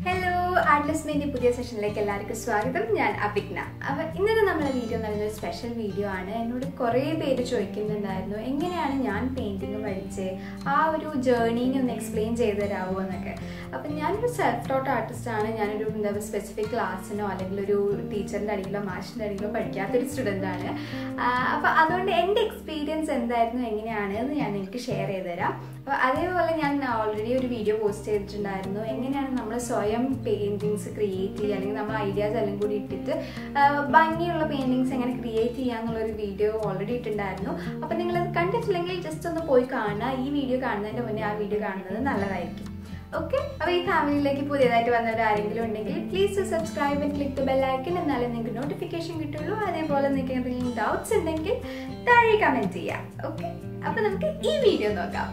Hello ആർട്ട്ലസ്മിന്റെ പുതിയ സെഷനിലേക്ക് എല്ലാവർക്കും സ്വാഗതം ഞാൻ അഭിജ്ഞ അപ്പോൾ ഇന്നത്തെ നമ്മളെ വീഡിയോ എന്ന് പറയുന്നത് ഒരു സ്പെഷ്യൽ വീഡിയോ ആണ് എന്നോട് കുറേ പേര് ചോദിക്കുന്നുണ്ടായിരുന്നു എങ്ങനെയാണ് ഞാൻ പെയിന്റിങ് പഠിച്ച് ആ ഒരു ജേർണീനെ ഒന്ന് എക്സ്പ്ലെയിൻ ചെയ്ത് തരാമോ എന്നൊക്കെ അപ്പം ഞാനൊരു സെൽഫ് ടോട്ട് ആർട്ടിസ്റ്റ് ആണ് ഞാനൊരു എന്താ പറയുക സ്പെസിഫിക് ക്ലാസ്സിനോ അല്ലെങ്കിൽ ഒരു ടീച്ചറിൻ്റെ അടിയിലോ മാഷിൻ്റെ അടിയിലോ പഠിക്കാത്തൊരു സ്റ്റുഡൻ്റ് ആണ് അപ്പോൾ അതുകൊണ്ട് എൻ്റെ എക്സ്പീരിയൻസ് എന്തായിരുന്നു എങ്ങനെയാണ് എന്ന് ഞാൻ നിങ്ങൾക്ക് ഷെയർ ചെയ്ത് തരാം അപ്പോൾ അതേപോലെ ഞാൻ ഓൾറെഡി ഒരു വീഡിയോ പോസ്റ്റ് ചെയ്തിട്ടുണ്ടായിരുന്നു എങ്ങനെയാണ് നമ്മൾ സ്വയം പെയിൻറ്റിങ്സ് ക്രിയേറ്റ് ചെയ്യുക അല്ലെങ്കിൽ നമ്മൾ ഐഡിയാസ് എല്ലാം കൂടി ഇട്ടിട്ട് ആ, ഭംഗിയുള്ള പെയിൻറ്റിങ്സ് എങ്ങനെ ക്രിയേറ്റ് ചെയ്യാന്നുള്ളൊരു വീഡിയോ ഓൾറെഡി ഇട്ടിട്ടുണ്ടായിരുന്നു അപ്പോൾ നിങ്ങളത് കണ്ടിട്ടില്ലെങ്കിൽ ജസ്റ്റ് ഒന്ന് പോയി കാണുക ഈ വീഡിയോ കാണുന്നതിൻ്റെ മുന്നേ ആ വീഡിയോ കാണുന്നത് നല്ലതായിരിക്കും ഓക്കെ അപ്പോൾ ഈ ഫാമിലിയിലേക്ക് പുതിയതായിട്ട് വന്നവർ ആരെങ്കിലും ഉണ്ടെങ്കിൽ please subscribe and click the bell icon എന്നാലേ നിങ്ങൾക്ക് നോട്ടിഫിക്കേഷൻ കിട്ടുള്ളൂ അതേപോലെ നിങ്ങൾക്ക് എന്തെങ്കിലും ഡൗട്ട്സ് ഉണ്ടെങ്കിൽ താഴെ കമൻറ്റ് ചെയ്യാം ഓക്കെ അപ്പോൾ നമുക്ക് ഈ വീഡിയോ നോക്കാം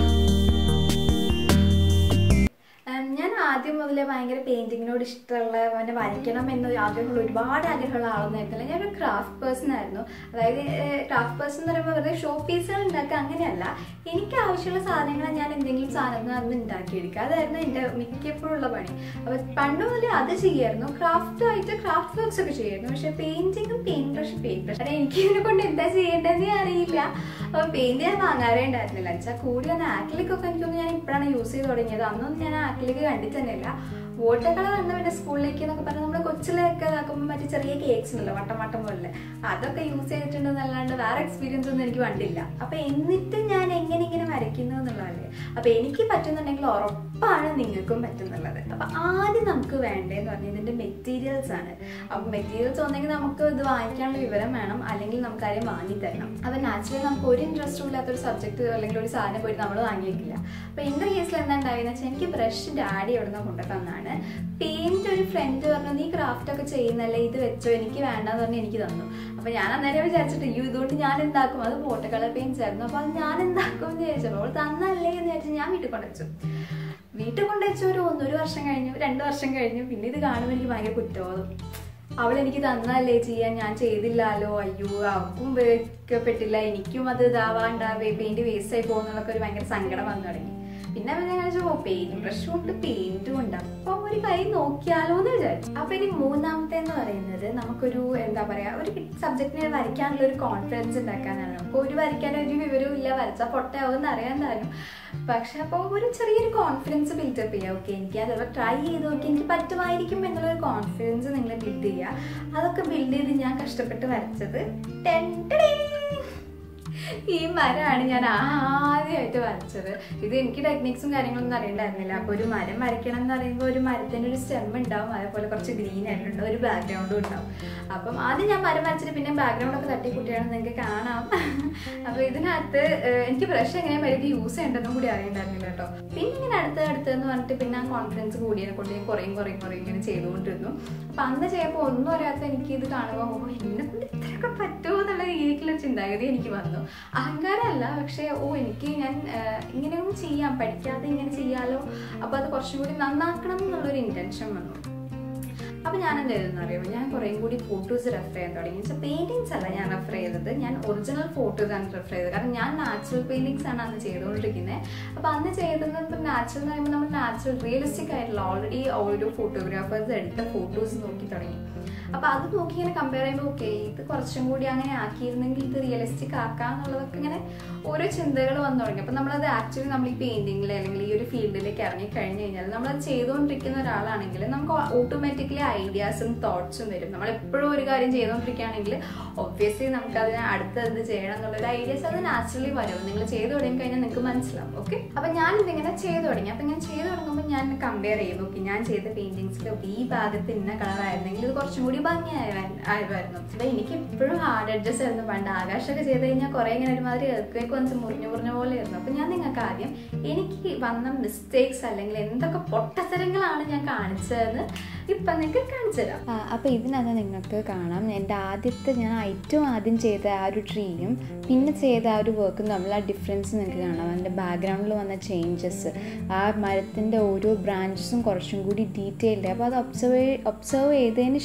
ഉം, ഞാൻ ആദ്യം മുതലേ ഭയങ്കര പെയിന്റിങ്ങിനോട് ഇഷ്ടമുള്ള അവനെ വരയ്ക്കണം എന്ന് ആഗ്രഹമുള്ള ഒരുപാട് ആഗ്രഹമുള്ള ആളൊന്നും ആയിരുന്നില്ല ഞാനൊരു ക്രാഫ്റ്റ് പേഴ്സൺ ആയിരുന്നു അതായത് ക്രാഫ്റ്റ് പേഴ്സൺ എന്ന് പറയുമ്പോൾ വെറുതെ ഷോ പീസുകൾ ഉണ്ടാക്കുക അങ്ങനെയല്ല എനിക്ക് ആവശ്യമുള്ള സാധനങ്ങൾ ഞാൻ എന്തെങ്കിലും സാധനങ്ങൾ അന്ന് ഉണ്ടാക്കിയെടുക്കുക അതായിരുന്നു എൻ്റെ മിക്കപ്പോഴുള്ള പണി അപ്പോൾ പണ്ട് മുതലേ അത് ചെയ്യായിരുന്നു ക്രാഫ്റ്റ് ആയിട്ട് ക്രാഫ്റ്റ് വർക്ക്സ് ഒക്കെ ചെയ്യായിരുന്നു പക്ഷേ പെയിന്റിങ്ങും പെയിന്റ് ബ്രഷ് പെയിന്റ് ബ്രഷ് കാരണം എനിക്ക് ഇതിനെ കൊണ്ട് എന്താ ചെയ്യേണ്ടതെന്നേ അറിയില്ല അപ്പോൾ പെയിന്റ് ഞാൻ വാങ്ങാറേ ഉണ്ടായിരുന്നില്ല വെച്ചാൽ കൂടി ഒന്ന് ആക്രിലിക്കൊക്കെ എനിക്കൊന്ന് ഞാൻ ഇപ്പോഴാണ് യൂസ് ചെയ്ത് തുടങ്ങിയത് അന്നൊന്നും ഞാൻ ആക്രിലിക്ക് കണ്ടിട്ട് തന്നെയില്ല വാട്ടർ കളർ വന്ന പിന്നെ സ്കൂളിലേക്ക് എന്നൊക്കെ പറഞ്ഞാൽ നമ്മൾ കൊച്ചിലൊക്കെ ഇതാക്കുമ്പോൾ മറ്റേ ചെറിയ കേക്ക്സ് ഉണ്ടല്ലോ വട്ടം വട്ടം പോലെ അതൊക്കെ യൂസ് ചെയ്തിട്ടുണ്ടെന്നല്ലാണ്ട് വേറെ എക്സ്പീരിയൻസ് ഒന്നും എനിക്ക് കണ്ടില്ല അപ്പൊ എന്നിട്ട് ഞാൻ എങ്ങനെ ഇങ്ങനെ വരയ്ക്കുന്നു എന്നുള്ളതല്ലേ അപ്പൊ എനിക്ക് പറ്റുന്നുണ്ടെങ്കിൽ ഉറപ്പാണ് നിങ്ങൾക്കും പറ്റുന്നുള്ളത് അപ്പൊ ആദ്യം നമുക്ക് വേണ്ടതെന്ന് പറഞ്ഞാൽ ഇതിന്റെ മെറ്റീരിയൽസ് ആണ് അപ്പൊ മെറ്റീരിയൽസ് ഒന്നെങ്കിൽ നമുക്ക് ഇത് വാങ്ങിക്കാനുള്ള വിവരം വേണം അല്ലെങ്കിൽ നമുക്ക് ആരെയും വാങ്ങി തരണം അപ്പൊ നാച്ചുറലി നമുക്ക് ഒരു ഇൻട്രസ്റ്റും ഇല്ലാത്ത ഒരു സബ്ജക്ട് അല്ലെങ്കിൽ ഒരു സാധനം പോയിട്ട് നമ്മൾ വാങ്ങിയേക്കില്ല അപ്പൊ എന്റെ കേസിൽ എന്താ ഉണ്ടായെന്ന് വെച്ചാൽ എനിക്ക് ബ്രഷ് ഡാഡി എവിടെ നിന്ന് കൊണ്ടു തന്നാണ് പെയിന്റ് ഒരു ഫ്രണ്ട് പറഞ്ഞു നീ ക്രാഫ്റ്റ് ഒക്കെ ചെയ്യുന്നല്ലേ ഇത് വെച്ചോ എനിക്ക് വേണ്ടെന്ന് പറഞ്ഞ് എനിക്ക് തന്നു അപ്പൊ ഞാൻ അന്നേരം വിചാരിച്ചിട്ട് അയ്യോ ഇതുകൊണ്ട് ഞാൻ എന്താക്കും അത് വാട്ടർ കളർ പെയിന്റ്സ് ആയിരുന്നു അപ്പൊ അത് ഞാൻ എന്താക്കും എന്ന് ചോദിച്ചപ്പോൾ അവൾ തന്നല്ലേ എന്ന് വിചാരിച്ചു ഞാൻ വീട്ടിൽ കൊണ്ടുവച്ചു വീട്ടിൽ കൊണ്ടുവച്ച ഒരു ഒന്നൊരു വർഷം കഴിഞ്ഞു രണ്ട് വർഷം കഴിഞ്ഞു പിന്നെ ഇത് കാണുമ്പോൾ എനിക്ക് ഭയങ്കര കുറ്റബോധം അവൾ എനിക്ക് തന്നതല്ലേ ചെയ്യാൻ ഞാൻ ചെയ്തില്ലല്ലോ അയ്യോ അവൾക്കും ഉപയോഗിക്കപ്പെട്ടില്ല എനിക്കും അത് ഇതാവാണ്ടാവേ പെയിന്റ് വേസ്റ്റ് ആയി പോകുന്നുള്ളൊക്കെ ഒരു ഭയങ്കര സങ്കടം വന്നു തുടങ്ങി പിന്നെ അവൻ ഞാൻ വിചാരിച്ചു, ഓ പെയിന്റ് ബ്രഷും ഉണ്ട് പെയിന്റും ഉണ്ട് അപ്പൊ ഒരു കൈ നോക്കിയാലോ എന്ന് വിചാരിച്ചു അപ്പൊ ഇനി മൂന്നാമത്തെ എന്ന് പറയുന്നത് നമുക്കൊരു എന്താ പറയാ ഒരു സബ്ജക്റ്റിനെ വരയ്ക്കാനുള്ള ഒരു കോൺഫിഡൻസ് ഉണ്ടാക്കാനാണ് നമുക്ക് ഒരു വരയ്ക്കാൻ ഒരു വിവരവും ഇല്ല വരച്ചാൽ പൊട്ടയാവും അറിയാൻ താനും പക്ഷെ അപ്പോൾ ഒരു ചെറിയൊരു കോൺഫിഡൻസ് ബിൽഡപ്പ് ചെയ്യുക ഓക്കെ എനിക്ക് അത് ട്രൈ ചെയ്ത് നോക്കി എനിക്ക് പറ്റുമായിരിക്കും എന്നുള്ള ഒരു കോൺഫിഡൻസ് നിങ്ങൾ ബിൽഡ് ചെയ്യുക അതൊക്കെ ബിൽഡ് ചെയ്ത് ഞാൻ കഷ്ടപ്പെട്ട് വരച്ചത് ടെൻ ടെടേ. ഈ മരമാണ് ഞാൻ ആദ്യമായിട്ട് വരച്ചത് ഇത് എനിക്ക് ടെക്നിക്സും കാര്യങ്ങളൊന്നും അറിയണ്ടായിരുന്നില്ല അപ്പോൾ ഒരു മരം വരയ്ക്കണം എന്ന് പറയുമ്പോൾ ഒരു മരത്തിന് ഒരു സ്റ്റെം ഉണ്ടാവും അതേപോലെ കുറച്ച് ഗ്രീൻ ആയിട്ടുണ്ട് ഒരു ബാക്ക്ഗ്രൗണ്ടും ഉണ്ടാവും അപ്പം ആദ്യം ഞാൻ മരം വരച്ചിട്ട് പിന്നെ ബാക്ക്ഗ്രൗണ്ട് ഒക്കെ തട്ടിക്കൂട്ടിയാണ് നിങ്ങൾക്ക് കാണാം അപ്പോൾ ഇതിനകത്ത് ഏഹ്, എനിക്ക് ബ്രഷ് എങ്ങനെ മരുന്ന് യൂസ് ചെയ്യേണ്ടതെന്നും കൂടി അറിയണ്ടായിരുന്നില്ല കേട്ടോ പിന്നെ ഇങ്ങനെ അടുത്ത് അടുത്ത് എന്ന് പറഞ്ഞിട്ട് പിന്നെ ആ കോൺഫിഡൻസ് കൂടിയതിനെ കൊണ്ട് ഞാൻ കുറേയും കുറേയും കുറേയും ഇങ്ങനെ ചെയ്തുകൊണ്ടിരുന്നു അപ്പം അന്ന് ചെയ്യുമ്പോൾ ഒന്നും അറിയാത്ത എനിക്ക് ഇത് കാണുമ്പോൾ ഓ എന്നെ കൊണ്ട് ഇത്രയൊക്കെ പറ്റുമോ എന്നുള്ള രീതിയിലുള്ള ചിന്താഗതി എനിക്ക് വന്നു അഹങ്കാരമല്ല പക്ഷേ ഓ എനിക്ക് ഞാൻ ആഹ്, ഇങ്ങനെയൊന്നും ചെയ്യാം പഠിക്കാതെ ഇങ്ങനെ ചെയ്യാലോ അപ്പോൾ അത് കുറച്ചും കൂടി നന്നാക്കണം എന്നുള്ളൊരു ഇൻറ്റൻഷൻ വന്നു അപ്പോൾ ഞാൻ എന്ത് ചെയ്തെന്ന് അറിയുമോ ഞാൻ കുറേ കൂടി ഫോട്ടോസ് റെഫർ ചെയ്യാൻ തുടങ്ങി വെച്ചാൽ പെയിൻറ്റിങ്സ് അല്ല ഞാൻ റെഫർ ചെയ്തത് ഞാൻ ഒറിജിനൽ ഫോട്ടോസ് ആണ് റെഫർ ചെയ്തത് കാരണം ഞാൻ നാച്ചുറൽ പെയിൻറ്റിങ്സ് ആണ് അന്ന് ചെയ്തുകൊണ്ടിരിക്കുന്നത് അപ്പോൾ അന്ന് ചെയ്തത് ഇപ്പോൾ നാച്ചുറൽ എന്ന് പറയുമ്പോൾ നമ്മൾ നാച്ചുറൽ റിയലിസ്റ്റിക് ആയിട്ടുള്ള ഓൾറെഡി ഓരോ ഫോട്ടോഗ്രാഫേഴ്സ് എടുത്ത ഫോട്ടോസ് നോക്കി തുടങ്ങി അപ്പോൾ അത് നോക്കി ഇങ്ങനെ കമ്പയർ ചെയ്യുമ്പോൾ ഓക്കെ ഇത് കുറച്ചും കൂടി അങ്ങനെ ആക്കിയിരുന്നെങ്കിൽ ഇത് റിയലിസ്റ്റിക് ആക്കാം എന്നുള്ളതൊക്കെ ഇങ്ങനെ ഓരോ ചിന്തകൾ വന്നു തുടങ്ങി അപ്പോൾ നമ്മളത് ആക്ച്വലി നമ്മൾ ഈ പെയിൻറ്റിങ്ങിൽ അല്ലെങ്കിൽ ഈ ഒരു ഫീൽഡിലേക്ക് ഇറങ്ങി കഴിഞ്ഞ് കഴിഞ്ഞാൽ നമ്മളത് ചെയ്തുകൊണ്ടിരിക്കുന്ന ഒരാളാണെങ്കിൽ നമുക്ക് ഓട്ടോമാറ്റിക്കലി ഐഡിയാസും തോട്ട്സും വരും നമ്മൾ എപ്പോഴും ഒരു കാര്യം ചെയ്തുകൊണ്ടിരിക്കുകയാണെങ്കിൽ ഒബ്വിയസ്ലി നമുക്ക് അതിന് അടുത്ത് എന്ത് ചെയ്യണം എന്നുള്ളൊരു ഐഡിയാസ് അത് നാച്ചുറലി വരും നിങ്ങൾ ചെയ്തു തുടങ്ങി കഴിഞ്ഞാൽ നിങ്ങൾക്ക് മനസ്സിലാവും ഓക്കെ അപ്പം ഞാൻ ഇതിങ്ങനെ ചെയ്തു തുടങ്ങി അപ്പം ഞാൻ ചെയ്തു തുടങ്ങുമ്പോൾ ഞാൻ കമ്പയർ ചെയ്യും ഓക്കെ ഞാൻ ചെയ്ത പെയിൻറ്റിങ്സിൽ ഓക്കെ ഈ ഭാഗത്ത് ഇന്ന കളറായിരുന്നെങ്കിൽ ഇത് കുറച്ചും കൂടി ഭംഗിയായിരുന്നു അപ്പം എനിക്ക് എപ്പോഴും ഹാർഡ് അഡ്ജസ്റ്റ് ആയിരുന്നു പണ്ട് ആകാശമൊക്കെ ചെയ്ത് കഴിഞ്ഞാൽ കുറേ ഇങ്ങനെ ഒരുമാതിരി എർക്കേക്ക് വന്ന് മുറിഞ്ഞു മുറിഞ്ഞ പോലെ ആയിരുന്നു അപ്പം ഞാൻ നിങ്ങൾക്ക് ആദ്യം എനിക്ക് വന്ന മിസ്റ്റേക്സ് അല്ലെങ്കിൽ എന്തൊക്കെ പൊട്ടത്തരങ്ങളാണ് ഞാൻ കാണിച്ചതെന്ന് ഇപ്പം നിങ്ങൾക്ക് കാണിച്ചു തരാം അപ്പോൾ ഇതിനകത്ത് നിങ്ങൾക്ക് കാണാം എൻ്റെ ആദ്യത്തെ ഞാൻ ഏറ്റവും ആദ്യം ചെയ്ത ആ ഒരു ട്രീയും പിന്നെ ചെയ്ത ആ ഒരു വർക്കും തമ്മിൽ ആ ഡിഫറൻസ് നിങ്ങൾക്ക് കാണാം അതിൻ്റെ ബാക്ക്ഗ്രൗണ്ടിൽ വന്ന ചേഞ്ചസ് ആ മരത്തിൻ്റെ ഓരോ ബ്രാഞ്ചസും കുറച്ചും കൂടി ഡീറ്റെയിൽഡ് അപ്പോൾ അത് ഒബ്സർവ് ഒബ്സർവ് ചെയ്തതിന് ശേഷം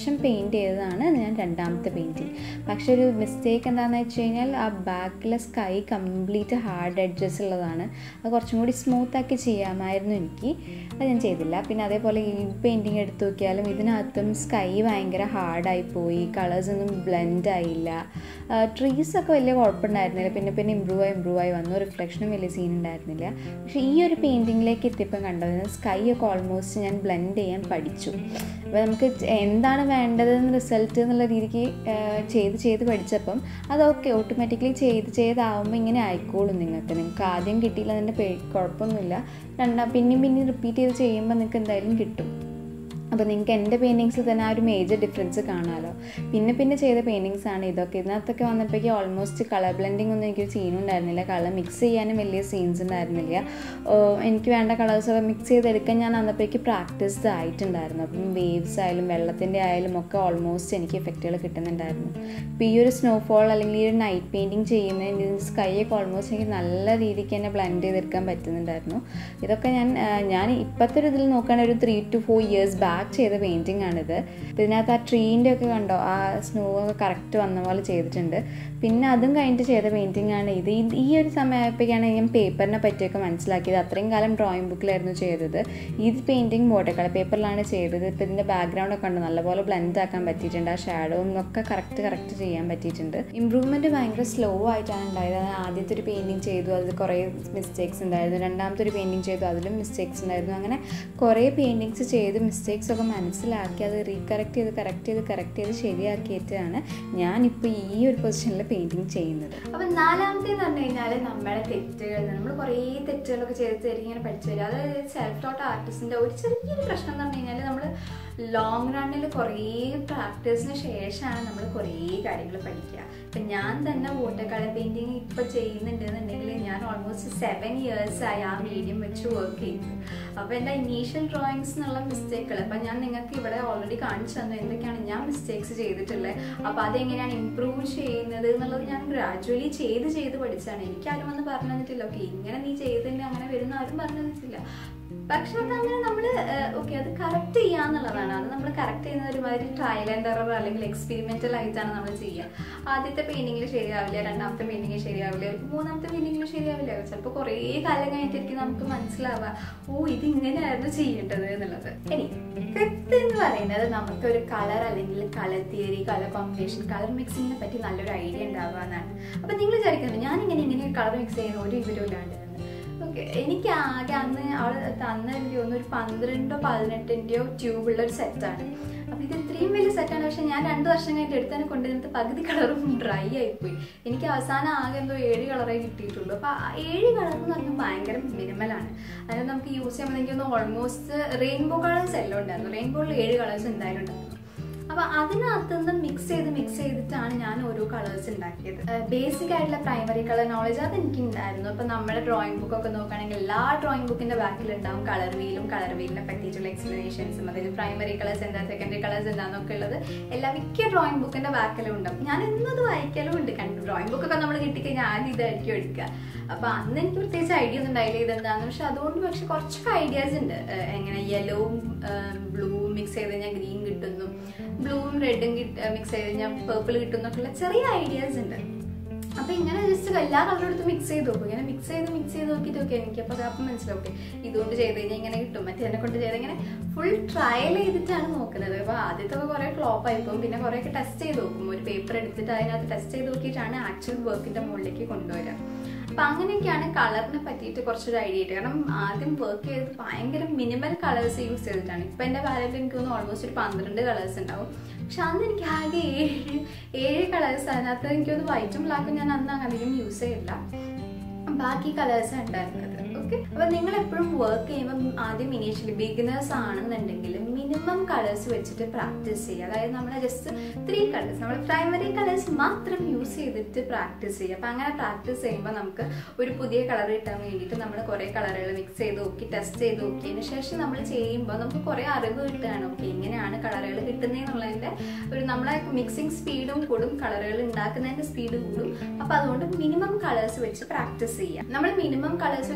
ശേഷം പെയിൻറ്റ് ചെയ്തതാണ് ഞാൻ രണ്ടാമത്തെ പെയിൻറ്റിങ് പക്ഷെ ഒരു മിസ്റ്റേക്ക് എന്താണെന്ന് വെച്ച് കഴിഞ്ഞാൽ ആ ബാക്കിലെ സ്കൈ കംപ്ലീറ്റ് ഹാർഡ് എഡ്ജസ് ഉള്ളതാണ് അത് കുറച്ചും കൂടി സ്മൂത്താക്കി ചെയ്യാമായിരുന്നു എനിക്ക് അത് ഞാൻ ചെയ്തില്ല പിന്നെ അതേപോലെ ഈ പെയിൻറ്റിങ് എടുത്തു നോക്കിയാലും ഇതിനകത്തും സ്കൈ ഭയങ്കര ഹാർഡായി പോയി കളേഴ്സ് ഒന്നും ബ്ലെൻഡ് ആയില്ല ട്രീസൊക്കെ വലിയ കുഴപ്പമുണ്ടായിരുന്നില്ല പിന്നെ പിന്നെ ഇമ്പ്രൂവ് ആയി ഇമ്പ്രൂവ് ആയി വന്നു റിഫ്ലക്ഷനും വലിയ സീൻ ഉണ്ടായിരുന്നില്ല പക്ഷേ ഈ ഒരു പെയിൻറ്റിങ്ങിലേക്ക് എത്തിയപ്പോൾ കണ്ടത് സ്കൈ ഒക്കെ ഓൾമോസ്റ്റ് ഞാൻ ബ്ലെൻഡ് ചെയ്യാൻ പഠിച്ചു അപ്പോൾ നമുക്ക് എന്താണ് വേണ്ടതെന്ന് റിസൾട്ട് എന്നുള്ള രീതിക്ക് ചെയ്ത് ചെയ്ത് പഠിച്ചപ്പം അത് ഓക്കെ ഓട്ടോമാറ്റിക്കലി ചെയ്ത് ചെയ്താവുമ്പോൾ ഇങ്ങനെ ആയിക്കോളും നിങ്ങൾക്ക് നിങ്ങൾക്ക് ആദ്യം കിട്ടിയില്ല അതിൻ്റെ പേ കുഴപ്പമൊന്നുമില്ല രണ്ടാം പിന്നെയും പിന്നെയും റിപ്പീറ്റ് ചെയ്ത് ചെയ്യുമ്പോൾ നിങ്ങൾക്ക് എന്തായാലും കിട്ടും അപ്പോൾ നിങ്ങൾക്ക് എൻ്റെ പെയിൻറ്റിങ്സിൽ തന്നെ ആ ഒരു മേജർ ഡിഫറൻസ് കാണാമല്ലോ പിന്നെ പിന്നെ ചെയ്ത പെയിൻറ്റിങ്സ് ആണ് ഇതൊക്കെ ഇതിനകത്തൊക്കെ വന്നപ്പോഴേക്കും ഓൾമോസ്റ്റ് കളർ ബ്ലെൻഡിങ് ഒന്നും എനിക്കൊരു സീനും ഉണ്ടായിരുന്നില്ല കളർ മിക്സ് ചെയ്യാനും വലിയ സീൻസ് ഉണ്ടായിരുന്നില്ല എനിക്ക് വേണ്ട കളേഴ്സൊക്കെ മിക്സ് ചെയ്തെടുക്കാൻ ഞാൻ അന്നപ്പോഴേക്ക് പ്രാക്ടീസ്ഡ് ആയിട്ടുണ്ടായിരുന്നു അപ്പം വേവ്സ് ആയാലും വെള്ളത്തിൻ്റെ ആയാലും ഒക്കെ ഓൾമോസ്റ്റ് എനിക്ക് എഫക്റ്റുകൾ കിട്ടുന്നുണ്ടായിരുന്നു ഇപ്പോൾ ഈ ഒരു സ്നോഫോൾ അല്ലെങ്കിൽ ഈ ഒരു നൈറ്റ് പെയിൻറ്റിങ് ചെയ്യുന്നതിന് സ്കൈ ഒക്കെ ഓൾമോസ്റ്റ് എനിക്ക് നല്ല രീതിക്ക് തന്നെ ബ്ലെൻഡ് ചെയ്തെടുക്കാൻ പറ്റുന്നുണ്ടായിരുന്നു ഇതൊക്കെ ഞാൻ ഞാൻ ഇപ്പോഴത്തെ ഒരു ഇതിൽ നോക്കുകയാണെങ്കിൽ ഒരു three two four years back ചെയ്ത പെയിൻറ്റിംഗ് ആണിത് ഇതിനകത്ത് ആ ട്രീൻ്റെ ഒക്കെ കണ്ടോ ആ സ്നോ ഒക്കെ കറക്റ്റ് വന്ന പോലെ ചെയ്തിട്ടുണ്ട് പിന്നെ അതും കഴിഞ്ഞിട്ട് ചെയ്ത പെയിൻറ്റിംഗ് ആണ് ഇത് ഈ ഒരു സമയമായപ്പോഴേക്കാണ് ഞാൻ പേപ്പറിനെ പറ്റിയൊക്കെ മനസ്സിലാക്കിയത് അത്രയും കാലം ഡ്രോയിങ് ബുക്കിലായിരുന്നു ചെയ്തത് ഈ പെയിൻറ്റിങ് വാട്ടർ കളർ പേപ്പറിലാണ് ചെയ്തത് ഇപ്പോൾ ഇതിൻ്റെ ബാക്ക്ഗ്രൗണ്ട് ഒക്കെ ഉണ്ട് നല്ലപോലെ ബ്ലെൻഡ് ആക്കാൻ പറ്റിയിട്ടുണ്ട് ആ ഷാഡോയും ഒക്കെ കറക്റ്റ് കറക്റ്റ് ചെയ്യാൻ പറ്റിയിട്ടുണ്ട് ഇമ്പ്രൂവ്മെൻറ്റ് ഭയങ്കര സ്ലോ ആയിട്ടാണ് ഉണ്ടായത് ആദ്യത്തെ ഒരു പെയിൻറ്റിങ് ചെയ്തു അതിൽ കുറേ മിസ്റ്റേക്സ് ഉണ്ടായിരുന്നു രണ്ടാമത്തെ ഒരു പെയിൻറ്റിങ് ചെയ്തു അതിലും മിസ്റ്റേക്സ് ഉണ്ടായിരുന്നു അങ്ങനെ കുറേ പെയിൻറ്റിങ്സ് ചെയ്ത് മിസ്റ്റേക്സ് ഒക്കെ മനസ്സിലാക്കി അത് റീകറക്റ്റ് ചെയ്ത് കറക്റ്റ് ചെയ്ത് കറക്റ്റ് ചെയ്ത് ശരിയാക്കിയിട്ടാണ് ഞാനിപ്പോൾ ഈ ഒരു പൊസിഷനിൽ പെയിൻറ്റിങ് ചെയ്യുന്നത് അപ്പൊ നാലാമത്തെ എന്ന് പറഞ്ഞു കഴിഞ്ഞാൽ നമ്മുടെ തെറ്റുകൾ നമ്മൾ കുറേ തെറ്റുകളൊക്കെ ചെയ്ത് തരും ഇങ്ങനെ പഠിച്ചു വരിക അതായത് സെൽഫ് ടോട്ട് ആർട്ടിസ്റ്റിന്റെ ഒരു ചെറിയൊരു പ്രശ്നം എന്ന് പറഞ്ഞു കഴിഞ്ഞാൽ നമ്മൾ ലോങ് റണ്ണിൽ കുറേ പ്രാക്ടീസിന് ശേഷമാണ് നമ്മൾ കുറേ കാര്യങ്ങൾ പഠിക്കുക ഇപ്പം ഞാൻ തന്നെ വാട്ടർ കളർ പെയിൻറ്റിങ് ഇപ്പോൾ ചെയ്യുന്നുണ്ടെന്നുണ്ടെങ്കിൽ ഞാൻ ഓൾമോസ്റ്റ് സെവൻ ഇയേഴ്സ് ആയി ആ മീഡിയം വെച്ച് വർക്ക് ചെയ്യുന്നത് അപ്പോൾ എൻ്റെ ഇനീഷ്യൽ ഡ്രോയിങ്സ് എന്നുള്ള മിസ്റ്റേക്കുകൾ അപ്പം ഞാൻ നിങ്ങൾക്ക് ഇവിടെ ഓൾറെഡി കാണിച്ചു തന്നു എന്തൊക്കെയാണ് ഞാൻ മിസ്റ്റേക്സ് ചെയ്തിട്ടുള്ളത് അപ്പോൾ അതെങ്ങനെയാണ് ഇമ്പ്രൂവ് ചെയ്യുന്നത് എന്നുള്ളത് ഞാൻ ഗ്രാജുവലി ചെയ്ത് ചെയ്ത് പഠിച്ചാണ് എനിക്കാരും വന്ന് പറഞ്ഞു തന്നിട്ടില്ല ഓക്കെ ഇങ്ങനെ നീ ചെയ്തിട്ടുണ്ട് അങ്ങനെ വരുന്ന ആരും പറഞ്ഞു തന്നിട്ടില്ല പക്ഷെ അതങ്ങനെ നമ്മൾ ഓക്കെ അത് കറക്റ്റ് ചെയ്യാന്നുള്ളതാണ് അത് നമ്മൾ കറക്റ്റ് ചെയ്യുന്നത് ഒരുമാതിരി ട്രയൽ ആൻഡ് എറർ അല്ലെങ്കിൽ എക്സ്പെരിമെന്റൽ ആയിട്ടാണ് നമ്മൾ ചെയ്യുക ആദ്യത്തെ പെയിന്റിങ്ങിൽ ശരിയാവില്ല രണ്ടാമത്തെ പെയിന്റിങ് ശരിയാവില്ല ചിലപ്പോൾ മൂന്നാമത്തെ പെയിന്റിങ്ങിൽ ശരിയാവില്ല ചിലപ്പോൾ കുറേ കാലം കഴിഞ്ഞിട്ടായിരിക്കും നമുക്ക് മനസ്സിലാവുക ഓ ഇത് ഇങ്ങനെയായിരുന്നു ചെയ്യേണ്ടത് എന്നുള്ളത് ഇനി ഫിഫ്ത്ത് എന്ന് പറയുന്നത് നമുക്കൊരു കളർ അല്ലെങ്കിൽ colour theory colour combination colour മിക്സിങ്ങിനെ പറ്റി നല്ലൊരു ഐഡിയ ഉണ്ടാവുക എന്നാണ് അപ്പൊ നിങ്ങൾ വിചാരിക്കുന്നത് ഞാൻ ഇങ്ങനെ ഇങ്ങനെ കളർ മിക്സ് ചെയ്യുന്ന ഒരു വിവരം ഇല്ലാണ്ട് ഓക്കെ എനിക്ക് ആകെ അന്ന് അവള് തന്ന എനിക്ക് തോന്നുന്നു ഒരു പന്ത്രണ്ടോ പതിനെട്ടിൻ്റെയോ ട്യൂബുള്ള ഒരു സെറ്റാണ് അപ്പം ഇത് ഇത്രയും വലിയ സെറ്റാണ് പക്ഷെ ഞാൻ രണ്ട് വർഷം കഴിഞ്ഞിട്ട് എടുത്തതിനെ കൊണ്ടുവന്നിട്ട് പകുതി കളറും ഡ്രൈ ആയിപ്പോയി എനിക്ക് അവസാനം ആകെ എന്തോ ഏഴ് കളറേ കിട്ടിയിട്ടുള്ളൂ അപ്പോൾ ആ ഏഴ് കളർ എന്ന് പറഞ്ഞാൽ ഭയങ്കര മിനിമലാണ് അതായത് നമുക്ക് യൂസ് ചെയ്യുമ്പോൾ എനിക്ക് തോന്നുന്നു ഓൾമോസ്റ്റ് റെയിൻബോ കളേഴ്സ് എല്ലാം ഉണ്ടായിരുന്നു റെയിൻബോയിൽ ഏഴ് കളേഴ്സ് എന്തായാലും ഉണ്ടായിരുന്നു അപ്പൊ അതിനകത്ത് നിന്ന് മിക്സ് ചെയ്ത് മിക്സ് ചെയ്തിട്ടാണ് ഞാൻ ഓരോ കളേഴ്സ് ഉണ്ടാക്കിയത് ബേസിക് ആയിട്ടുള്ള പ്രൈമറി കളർ നോളജ് അത് എനിക്ക് ഉണ്ടായിരുന്നു അപ്പൊ നമ്മുടെ ഡ്രോയിങ് ബുക്ക് ഒക്കെ നോക്കുകയാണെങ്കിൽ എല്ലാ ഡ്രോയിങ് ബുക്കിന്റെ ബാക്കിൽ ഉണ്ടാവും കളർ വീലും കളർ വീലിനെ പറ്റിയിട്ടുള്ള എക്സ്പ്ലനേഷൻസും അതായത് പ്രൈമറി കളേഴ്സ് എന്താ സെക്കൻഡറി കളേഴ്സ് എന്താന്നൊക്കെ ഉള്ളത് എല്ലാ മിക്ക ഡ്രോയിങ് ബുക്കിന്റെ ബാക്കിലും ഉണ്ടാവും ഞാൻ എന്നത് വായിക്കലും ഉണ്ട് കണ്ടു ഡ്രോയിങ് ബുക്കൊക്കെ നമ്മൾ കിട്ടിക്കഴിഞ്ഞാൽ ആദ്യം ഇതായിരിക്കും എടുക്കുക അപ്പൊ അന്ന് എനിക്ക് പ്രത്യേകിച്ച് ഐഡിയ ഒന്നും ഉണ്ടായില്ല ഇതെന്താന്ന് പക്ഷെ അതുകൊണ്ട് പക്ഷെ കുറച്ചൊക്കെ ഐഡിയാസ് ഉണ്ട് എങ്ങനെ യെല്ലോവും ബ്ലൂവും മിക്സ് ചെയ്ത് കഴിഞ്ഞാൽ ഗ്രീൻ കിട്ടുന്നു ബ്ലൂവും റെഡും മിക്സ് ചെയ്ത് കഴിഞ്ഞാൽ പേർപ്പിൾ കിട്ടുന്നൊക്കെയുള്ള ചെറിയ ഐഡിയാസ് ഉണ്ട് അപ്പൊ ഇങ്ങനെ ജസ്റ്റ് എല്ലാ കളറും എടുത്ത് മിക്സ് ചെയ്ത് നോക്കും ഇങ്ങനെ മിക്സ് ചെയ്ത് മിക്സ് ചെയ്ത് നോക്കിയിട്ട് ഓക്കെ എനിക്ക് അപ്പൊ അപ്പം മനസ്സിലാവും ഓക്കെ ഇതുകൊണ്ട് ചെയ്ത് കഴിഞ്ഞാൽ ഇങ്ങനെ കിട്ടും മറ്റേ എന്നെ കൊണ്ട് ചെയ്ത് ഇങ്ങനെ ഫുൾ ട്രയൽ ചെയ്തിട്ടാണ് നോക്കുന്നത് അപ്പൊ ആദ്യത്തെ കുറെ ഫ്ലോപ്പ് ആയി പോകും പിന്നെ കുറെ ഒക്കെ ടെസ്റ്റ് ചെയ്ത് നോക്കും ഒരു പേപ്പർ എടുത്തിട്ട് അതിനകത്ത് ടെസ്റ്റ് ചെയ്ത് നോക്കിയിട്ടാണ് ആക്ച്വൽ വർക്കിന്റെ മുകളിലേക്ക് കൊണ്ടുവരിക അപ്പൊ അങ്ങനെയൊക്കെയാണ് കളറിനെ പറ്റിയിട്ട് കുറച്ചൊരു ഐഡിയ ആയിട്ട് കാരണം ആദ്യം വർക്ക് ചെയ്തത് ഭയങ്കര മിനിമൽ കളേഴ്സ് യൂസ് ചെയ്തിട്ടാണ് ഇപ്പൊ എന്റെ പാലറ്റിൽ എനിക്ക് തോന്നുന്നു ഓൾമോസ്റ്റ് ഒരു പന്ത്രണ്ട് കളേഴ്സ് ഉണ്ടാവും പക്ഷെ അന്ന് എനിക്ക് ആകെ ഏഴ് ഏഴ് കളേഴ്സ് അതിനകത്ത് എനിക്ക് തോന്നുന്നു വൈറ്റും ബ്ലാക്കും ഞാൻ അന്ന് അധികം യൂസ് ചെയ്യില്ല ബാക്കി കളേഴ്സ് ഉണ്ടായിരുന്നത് ഓക്കെ അപ്പൊ നിങ്ങൾ എപ്പോഴും വർക്ക് ചെയ്യുമ്പോൾ ആദ്യം ഇനീഷ്യലി ബിഗിനേഴ്സ് ആണെന്നുണ്ടെങ്കിൽ മിനിമം കളേഴ്സ് വെച്ചിട്ട് പ്രാക്ടീസ് ചെയ്യുക അതായത് നമ്മൾ ജസ്റ്റ് ത്രീ കളേഴ്സ് നമ്മൾ പ്രൈമറി കളേഴ്സ് മാത്രം യൂസ് ചെയ്തിട്ട് പ്രാക്ടീസ് ചെയ്യുക അപ്പം അങ്ങനെ പ്രാക്ടീസ് ചെയ്യുമ്പോൾ നമുക്ക് ഒരു പുതിയ കളർ കിട്ടാൻ വേണ്ടിയിട്ട് നമ്മൾ കുറേ കളറുകൾ മിക്സ് ചെയ്ത് നോക്കി ടെസ്റ്റ് ചെയ്ത് നോക്കിയതിന് ശേഷം നമ്മൾ ചെയ്യുമ്പോൾ നമുക്ക് കുറേ അറിവ് കിട്ടുകയാണ് ഓക്കെ ഇങ്ങനെയാണ് കളറുകൾ കിട്ടുന്നതെന്നുള്ളതിൻ്റെ ഒരു നമ്മളെ മിക്സിങ് സ്പീഡും കൂടും കളറുകൾ ഉണ്ടാക്കുന്നതിൻ്റെ സ്പീഡ് കൂടും അപ്പോൾ അതുകൊണ്ട് മിനിമം കളേഴ്സ് വെച്ച് പ്രാക്ടീസ് ചെയ്യുക നമ്മൾ മിനിമം കളേഴ്സ് വെച്ച് പ്രാക്ടീസ്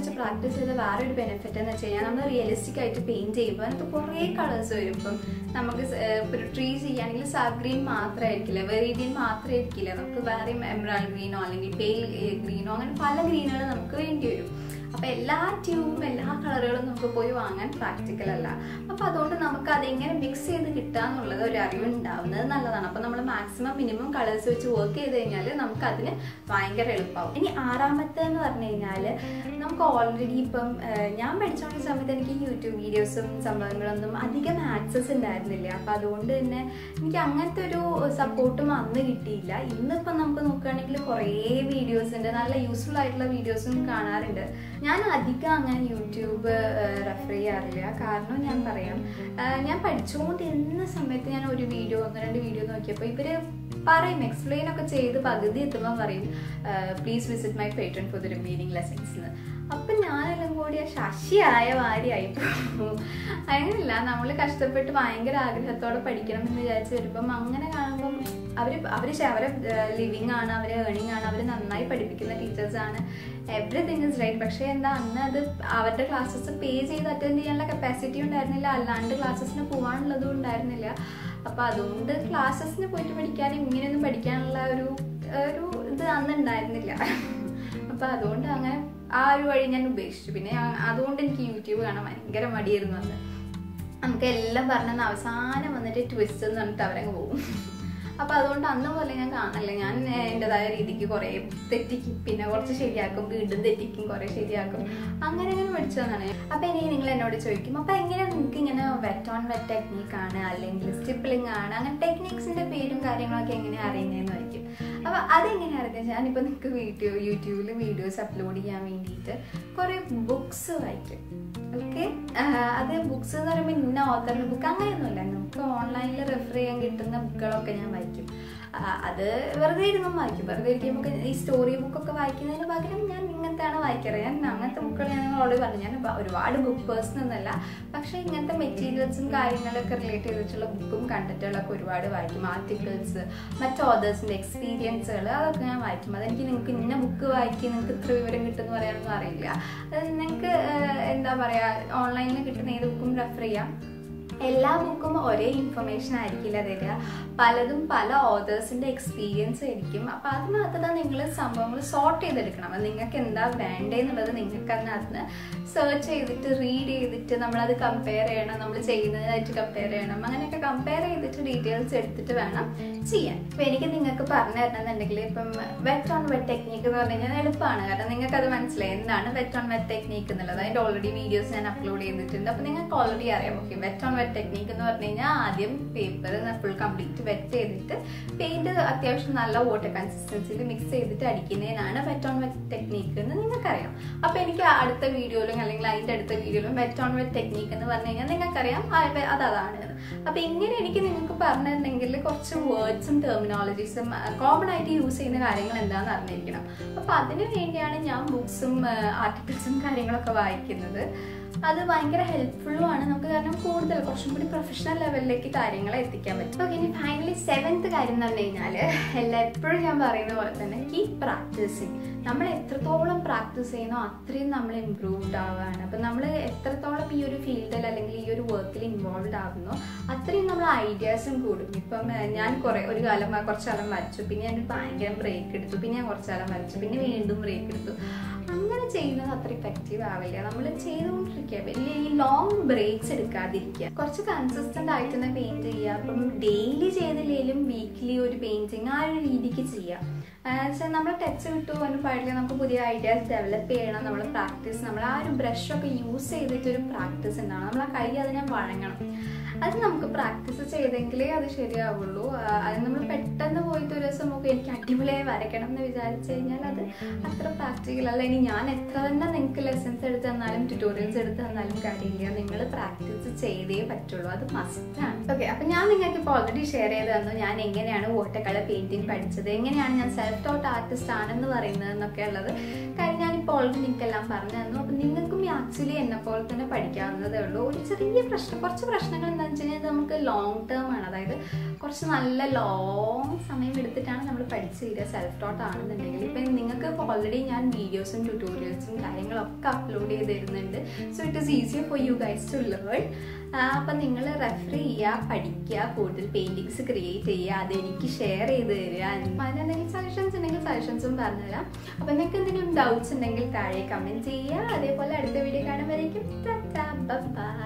നോട്ടീസ് ചെയ്ത വേറൊരു ബെനിഫിറ്റ് എന്ന് വെച്ച് കഴിഞ്ഞാൽ നമ്മൾ റിയലിസ്റ്റിക് ആയിട്ട് പെയിന്റ് ചെയ്യുമ്പോൾ അതിനകത്ത് കുറേ കളേഴ്സ് വരും ഇപ്പം നമുക്ക് സ്- ഏർ ഇപ്പൊ ഒരു ട്രീ ചെയ്യുകയാണെങ്കിൽ സബ് ഗ്രീൻ മാത്രമായിരിക്കില്ല വെറീഡിയൻ മാത്രമായിരിക്കില്ല നമുക്ക് വേറെയും എമറാൾഡ് ഗ്രീനോ അല്ലെങ്കിൽ പെയിൽ ഗ്രീനോ അങ്ങനെ പല ഗ്രീനുകൾ നമുക്ക് വേണ്ടി വരും അപ്പൊ എല്ലാ ട്യൂബും എല്ലാ കളറുകളും നമുക്ക് പോയി വാങ്ങാൻ പ്രാക്ടിക്കൽ അല്ല അപ്പൊ അതുകൊണ്ട് നമുക്ക് അതെങ്ങനെ മിക്സ് ചെയ്ത് കിട്ടാന്നുള്ളത് ഒരു അറിവ് ഉണ്ടാവുന്നത് നല്ലതാണ് അപ്പൊ നമ്മൾ മാക്സിമം മിനിമം കളേഴ്സ് വെച്ച് വർക്ക് ചെയ്ത് കഴിഞ്ഞാൽ നമുക്ക് അതിന് ഭയങ്കര എളുപ്പമാവും ഇനി ആറാമത്തെ എന്ന് പറഞ്ഞു കഴിഞ്ഞാൽ നമുക്ക് ഓൾറെഡി ഇപ്പം ഏഹ്, ഞാൻ പഠിച്ചുകൊണ്ടിരുന്ന സമയത്ത് എനിക്ക് യൂട്യൂബ് വീഡിയോസും സംഭവങ്ങളൊന്നും അധികം ആക്സസ് ഉണ്ടായിരുന്നില്ല അപ്പൊ അതുകൊണ്ട് തന്നെ എനിക്ക് അങ്ങനത്തെ ഒരു സപ്പോർട്ടും അന്ന് കിട്ടിയില്ല ഇന്നിപ്പം നമുക്ക് നോക്കുകയാണെങ്കിൽ കുറേ വീഡിയോസ് ഉണ്ട് നല്ല യൂസ്ഫുൾ ആയിട്ടുള്ള വീഡിയോസും കാണാറുണ്ട് ഞാൻ അധികം അങ്ങനെ യൂട്യൂബ് റെഫർ ചെയ്യാറില്ല കാരണം ഞാൻ പറയാം ആ, ഞാൻ പഠിച്ചുകൊണ്ടിരുന്ന സമയത്ത് ഞാൻ ഒരു വീഡിയോ ഒന്ന് രണ്ട് വീഡിയോ നോക്കിയപ്പോൾ ഇവര് പറയും എക്സ്പ്ലെയിൻ ഒക്കെ ചെയ്ത് പകുതി എത്തുമ്പോൾ പറയും please visit my Patreon for the remaining lessons എന്ന് അപ്പം ഞാനെല്ലാം കൂടി ആ ശശിയായ വാരിയായി പോകും അങ്ങനെയല്ല നമ്മൾ കഷ്ടപ്പെട്ട് ഭയങ്കര ആഗ്രഹത്തോടെ പഠിക്കണം എന്ന് വിചാരിച്ച് വരുമ്പം അങ്ങനെ കാണുമ്പം അവർ അവർ അവരെ ലിവിങ് ആണ് അവരെ ഏണിംഗ് ആണ് അവർ നന്നായി പഠിപ്പിക്കുന്ന ടീച്ചേഴ്സ് ആണ് എവറിഥിങ് ഇസ് റൈറ്റ് പക്ഷേ എന്താ അന്ന് അത് അവരുടെ ക്ലാസ്സസ് പേ ചെയ്ത് അറ്റൻഡ് ചെയ്യാനുള്ള കപ്പാസിറ്റി ഉണ്ടായിരുന്നില്ല അല്ലാണ്ട് ക്ലാസ്സസിന് പോകാനുള്ളതും ഉണ്ടായിരുന്നില്ല അപ്പോൾ അതുകൊണ്ട് ക്ലാസ്സസിന് പോയിട്ട് പഠിക്കാനും ഇങ്ങനെയൊന്നും പഠിക്കാനുള്ള ഒരു ഒരു ഇത് അന്ന് ഉണ്ടായിരുന്നില്ല അപ്പൊ അതുകൊണ്ട് അങ്ങനെ ആ ഒരു വഴി ഞാൻ ഉപേക്ഷിച്ചു പിന്നെ ഞാൻ- അതുകൊണ്ട് എനിക്ക് യൂട്യൂബ് കാണാൻ ഭയങ്കര മടിയായിരുന്നു അന്ന് നമുക്ക് എല്ലാം പറഞ്ഞെന്ന് അവസാനം വന്നിട്ട് ട്വിസ്റ്റ് എന്ന് പറഞ്ഞിട്ട് അവരങ്ങ് പോകും അപ്പൊ അതുകൊണ്ട് അന്ന് പോലെ ഞാൻ കാണല്ല ഞാൻ എൻ്റെതായ രീതിക്ക് കുറെ തെറ്റിക്കും പിന്നെ കുറച്ച് ശരിയാക്കും വീണ്ടും തെറ്റിക്കും കുറെ ശരിയാക്കും അങ്ങനെ അങ്ങനെ പഠിച്ചതാണ് അപ്പൊ ഇനി നിങ്ങൾ എന്നോട് ചോദിക്കും അപ്പൊ എങ്ങനെ നിങ്ങൾക്ക് ഇങ്ങനെ വെറ്റ് ഓൺ വെറ്റ് ടെക്നീക്ക് ആണ് അല്ലെങ്കിൽ സ്റ്റിപ്പിളിംഗ് ആണ് അങ്ങനെ ടെക്നിക്സിന്റെ പേരും കാര്യങ്ങളൊക്കെ എങ്ങനെയാണ് അറിയുന്നതെന്ന് ചോദിക്കും അപ്പൊ അതെങ്ങനെ അറിയാം ഞാനിപ്പോ നിങ്ങൾക്ക് വീഡിയോ യൂട്യൂബിൽ വീഡിയോസ് അപ്ലോഡ് ചെയ്യാൻ വേണ്ടിയിട്ട് കുറെ ബുക്സ് വായിക്കും ഓക്കെ അത് ബുക്സ് എന്ന് പറയുമ്പോൾ ഇന്ന ഓത്തറിന്റെ ബുക്ക് അങ്ങനെയൊന്നുമില്ല നമുക്ക് ഓൺലൈനിൽ റെഫർ ചെയ്യാൻ കിട്ടുന്ന ബുക്കുകളൊക്കെ ഞാൻ വായിക്കും ആ, അത് വെറുതെ ഇരുന്നും വായിക്കും വെറുതെ ഇരിക്കുമ്പോൾ ഈ സ്റ്റോറി ബുക്കൊക്കെ വായിക്കുന്നതിന് പകരം ഞാൻ ഇങ്ങനത്തെയാണ് വായിക്കാറ് ഞാൻ അങ്ങനത്തെ ബുക്കുകൾ ഞാൻ ഓൾറെഡി പറഞ്ഞു ഞാൻ ബ- ഒരുപാട് ബുക്ക് പേഴ്സൺ എന്നല്ല പക്ഷെ ഇങ്ങനത്തെ മെറ്റീരിയൽസും കാര്യങ്ങളൊക്കെ റിലേറ്റ് ചെയ്തിട്ടുള്ള ബുക്കും കണ്ടന്റുകളൊക്കെ ഒരുപാട് വായിക്കും ആർട്ടിക്കിൾസ് മറ്റ് ഓതേഴ്സിന്റെ എക്സ്പീരിയൻസുകൾ അതൊക്കെ ഞാൻ വായിക്കും അതെനിക്ക് നിങ്ങൾക്ക് ഇന്ന ബുക്ക് വായിക്കി നിങ്ങൾക്ക് ഇത്ര വിവരം കിട്ടുമെന്ന് പറയാനൊന്നും അറിയില്ല അത് നിങ്ങൾക്ക് എന്താ പറയാ ഓൺലൈനിൽ കിട്ടുന്ന ഏത് ബുക്കും റെഫർ ചെയ്യാം എല്ലാ ബുക്കും ഒരേ ഇൻഫർമേഷൻ ആയിരിക്കില്ല തരിക പലതും പല ഓതേഴ്സിന്റെ എക്സ്പീരിയൻസ് ആയിരിക്കും അപ്പൊ അതിനകത്ത് നിങ്ങൾ സംഭവങ്ങൾ സോർട്ട് ചെയ്തെടുക്കണം അത് നിങ്ങൾക്ക് എന്താ വേണ്ടതെന്നുള്ളത് നിങ്ങൾക്ക് അതിനകത്ത് സെർച്ച് ചെയ്തിട്ട് റീഡ് ചെയ്തിട്ട് നമ്മളത് കമ്പയർ ചെയ്യണം നമ്മൾ ചെയ്യുന്നതിനായിട്ട് കമ്പയർ ചെയ്യണം അങ്ങനെയൊക്കെ കമ്പയർ ചെയ്തിട്ട് ഡീറ്റെയിൽസ് എടുത്തിട്ട് വേണം ചെയ്യാൻ ഇപ്പൊ എനിക്ക് നിങ്ങൾക്ക് പറഞ്ഞു തരണമെന്നുണ്ടെങ്കിൽ ഇപ്പം വെറ്റ് ഓൺ വെറ്റ് ടെക്നീക്ക് എന്ന് പറഞ്ഞു കഴിഞ്ഞാൽ എളുപ്പമാണ് കാരണം നിങ്ങൾക്ക് അത് മനസ്സിലായി എന്താണ് വെറ്റ് ഓൺ വെറ്റ് ടെക്നീക്ക് എന്നുള്ളത് അതിന്റെ ഓൾറെഡി വീഡിയോസ് ഞാൻ അപ്ലോഡ് ചെയ്തിട്ടുണ്ട് അപ്പൊ നിങ്ങൾക്ക് ഓൾറെഡി അറിയാം okay wet on wet technique എന്ന് പറഞ്ഞു കഴിഞ്ഞാൽ ആദ്യം പേപ്പർ ഫുൾ കംപ്ലീറ്റ് വെറ്റ് ചെയ്തിട്ട് പെയിന്റ് അത്യാവശ്യം നല്ല വാട്ടർ കൺസിസ്റ്റൻസിയിൽ മിക്സ് ചെയ്തിട്ട് അടിക്കുന്നതിനാണ് വെറ്റ് ഓൺ വെറ്റ് ടെക്നീക്ക് എന്ന് നിങ്ങൾക്കറിയാം അപ്പൊ എനിക്ക് അടുത്ത വീഡിയോയിലും അല്ലെങ്കിൽ അതിന്റെ അടുത്ത വീഡിയോയിലും വെറ്റ് ഓൺ വെറ്റ് ടെക്നീക്ക് എന്ന് പറഞ്ഞു കഴിഞ്ഞാൽ നിങ്ങൾക്കറിയാം ആ, അത് അതാണ് എന്ന്. അപ്പൊ ഇങ്ങനെ എനിക്ക് നിങ്ങൾക്ക് പറഞ്ഞിട്ടുണ്ടെങ്കിൽ കുറച്ച് വേർഡ്സും ടെർമിനോളജീസും കോമൺ ആയിട്ട് യൂസ് ചെയ്യുന്ന കാര്യങ്ങൾ എന്താണെന്ന് അറിഞ്ഞിരിക്കണം അപ്പൊ അതിനു വേണ്ടിയാണ് ഞാൻ ബുക്സും ആർട്ടിക്കിൾസും കാര്യങ്ങളൊക്കെ വായിക്കുന്നത് അത് ഭയങ്കര ഹെൽപ്ഫുള്ളും ആണ് നമുക്ക് കാരണം കൂടുതൽ കുറച്ചും കൂടി പ്രൊഫഷണൽ ലെവലിലേക്ക് കാര്യങ്ങൾ എത്തിക്കാൻ പറ്റും ഓക്കെ ഇനി ഫൈനലി സെവൻത്ത് കാര്യം എന്ന് പറഞ്ഞു കഴിഞ്ഞാൽ എല്ലാ എപ്പോഴും ഞാൻ പറയുന്ന പോലെ തന്നെ കീപ് പ്രാക്ടീസിങ് നമ്മൾ എത്രത്തോളം പ്രാക്ടീസ് ചെയ്യുന്നോ അത്രയും നമ്മൾ ഇമ്പ്രൂവ്ഡ് ആവുകയാണ് അപ്പം നമ്മൾ എത്രത്തോളം ഈ ഒരു ഫീൽഡിൽ അല്ലെങ്കിൽ ഈ ഒരു വർക്കിൽ ഇൻവോൾവ് ആകുന്നോ അത്രയും നമ്മൾ ഐഡിയാസും കൂടും ഇപ്പം ഏഹ്, ഞാൻ കുറേ ഒരു കാലം വ- കുറച്ച് കാലം വരച്ചു പിന്നെ ഞാൻ ഭയങ്കര ബ്രേക്ക് എടുത്തു പിന്നെ ഞാൻ കുറച്ച് കാലം വരച്ചു പിന്നെ വീണ്ടും ബ്രേക്ക് എടുത്തു അങ്ങനെ ചെയ്യുന്നത് അത്ര ഇഫക്റ്റീവ് ആവില്ല നമ്മൾ ചെയ്തുകൊണ്ടിരിക്കുക വലിയ ഈ ലോങ് ബ്രേക്സ് എടുക്കാതിരിക്കുക കുറച്ച് കൺസിസ്റ്റന്റ് ആയിട്ട് തന്നെ പെയിന്റ് ചെയ്യുക അപ്പം ഡെയിലി ചെയ്തില്ലെങ്കിലും വീക്ക്ലി ഒരു പെയിന്റിങ് ആ ഒരു രീതിക്ക് ചെയ്യുക നമ്മൾ ടച്ച് വിട്ടു പോകാനും പാടില്ല നമുക്ക് പുതിയ ഐഡിയാസ് ഡെവലപ്പ് ചെയ്യണം നമ്മൾ പ്രാക്ടീസ് നമ്മൾ ആ ഒരു ബ്രഷൊക്കെ യൂസ് ചെയ്തിട്ട് ഒരു പ്രാക്ടീസ് ഉണ്ടാവണം നമ്മൾ ആ കൈ അതിനെ വഴങ്ങണം അത് നമുക്ക് പ്രാക്ടീസ് ചെയ്തെങ്കിലേ അത് ശരിയാവുള്ളൂ ആ, അത് നമ്മൾ പെട്ടെന്ന് പോയിട്ട് ഒരു ദിവസം നമുക്ക് എനിക്ക് അടിപൊളിയായി വരയ്ക്കണം എന്ന് വിചാരിച്ചു കഴിഞ്ഞാൽ അത് അത്ര പ്രാക്ടിക്കൽ അല്ല ഇനി ഞാൻ എത്ര തന്നെ നിങ്ങൾക്ക് ലെസൺസ് എടുത്ത് തന്നാലും ട്യൂട്ടോറിയൽസ് എടുത്ത് തന്നാലും കാര്യമില്ല നിങ്ങൾ പ്രാക്ടീസ് ചെയ്തേ പറ്റുള്ളൂ അത് മസ്റ്റാണ് ഓക്കെ അപ്പം ഞാൻ നിങ്ങൾക്ക് ഇപ്പോൾ ഓൾറെഡി ഷെയർ ചെയ്ത് തന്നു ഞാൻ എങ്ങനെയാണ് വാട്ടർ കളർ പെയിന്റിങ് പഠിച്ചത് എങ്ങനെയാണ് ഞാൻ സെൽഫ് ടോട്ട് ആർട്ടിസ്റ്റ് ആണെന്ന് പറയുന്നത് എന്നൊക്കെ ഉള്ളത് കാര്യം ഞാൻ ഇപ്പോൾ ഓൾറെഡി നിങ്ങൾക്കെല്ലാം പറഞ്ഞു തന്നു അപ്പം നിങ്ങൾക്കും ആക്ച്വലി എന്നെ പോലെ തന്നെ പഠിക്കാവുന്നതേ ഉള്ളൂ ഒരു ചെറിയ പ്രശ്നം കുറച്ച് പ്രശ്നങ്ങൾ എന്താണെന്ന് വെച്ച് കഴിഞ്ഞാൽ ഇത് നമുക്ക് ലോങ് ടേം ആണ് അതായത് കുറച്ച് നല്ല ലോങ് സമയം എടുത്തിട്ടാണ് നമ്മൾ പഠിച്ച് തീരുക സെൽഫ് ടോട്ട് ആണെന്നുണ്ടെങ്കിൽ ഇപ്പം നിങ്ങൾക്ക് ഇപ്പോൾ ഓൾറെഡി ഞാൻ വീഡിയോസും ട്യൂട്ടോറിയൽസും കാര്യങ്ങളൊക്കെ അപ്ലോഡ് ചെയ്ത് തരുന്നുണ്ട് so it is easier for you guys to learn അപ്പം നിങ്ങൾ റെഫർ ചെയ്യുക പഠിക്കുക കൂടുതൽ പെയിൻറ്റിങ്സ് ക്രിയേറ്റ് ചെയ്യുക അത് എനിക്ക് ഷെയർ ചെയ്ത് തരിക അതിനെന്തെങ്കിലും സജഷൻസ് ഉണ്ടെങ്കിൽ സജഷൻസും പറഞ്ഞുതരാം അപ്പം നിങ്ങൾക്ക് എന്തെങ്കിലും ഡൗട്ട്സ് ഉണ്ടെങ്കിൽ താഴെ കമൻറ്റ് ചെയ്യുക അതേപോലെ അടുത്ത വീഡിയോ കാണുമ്പോഴേക്കും ബൈ